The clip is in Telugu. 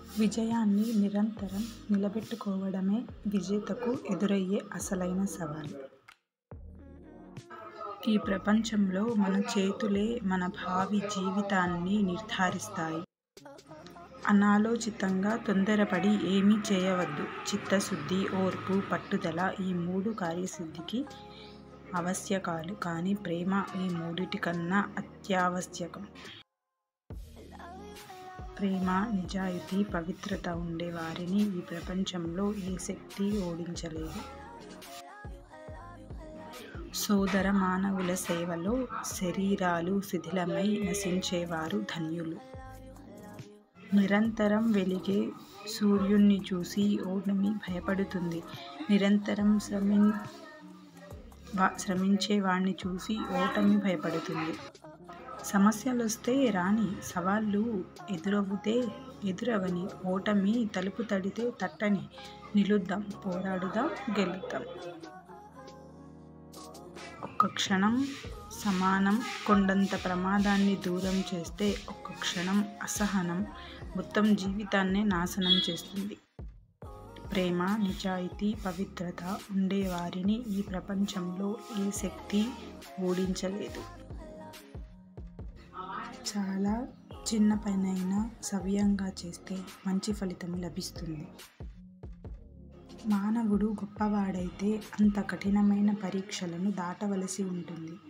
విజయాన్ని నిరంతరం నిలబెట్టుకోవడమే విజేతకు ఎదురయ్యే అసలైన సవాలు. ఈ ప్రపంచంలో మన చేతులే మన భావి జీవితాన్ని నిర్ధారిస్తాయి. అనాలోచితంగా తొందరపడి ఏమీ చేయవద్దు. చిత్తశుద్ధి, ఓర్పు, పట్టుదల ఈ మూడూ కార్యసిద్ధికి ఆవశ్యకాలు. కానీ ప్రేమ ఈ మూడింటికన్నా అత్యావశ్యకం. ప్రేమ, నిజాయితీ, పవిత్రత ఉండే వారిని ఈ ప్రపంచంలో ఏ శక్తీ ఓడించలేదు. సోదరమానవుల సేవలో శరీరాలు శిథిలమై నశించేవారు ధన్యులు. నిరంతరం వెలిగే సూర్యుణ్ణి చూసి ఓటమి భయపడుతుంది. నిరంతరం శ్రమించేవాణ్ణి చూసి ఓటమి భయపడుతుంది. సమస్యలొస్తే రానీ, సవాళ్లు ఎదురవుతే ఎదురవనీ, ఓటమి తలుపు తడితే తట్టనీ, నిలుద్దాం, పోరాడుదాం, గెలుద్దాం. ఒక్క క్షణం సహనం కొండంత ప్రమాదాన్ని దూరం చేస్తే ఒక్క క్షణం అసహనం మొత్తం జీవితాన్నే నాశనం చేస్తుంది. ప్రేమ, నిజాయితీ, పవిత్రత ఉండేవారిని ఈ ప్రపంచంలో ఏ శక్తీ ఓడించలేదు. చాలా చిన్న పనైనా సవ్యంగా చేస్తే మంచి ఫలితం లభిస్తుంది. మానవుడు గొప్పవాడైతే అంత కఠినమైన పరీక్షలను దాటవలసి ఉంటుంది.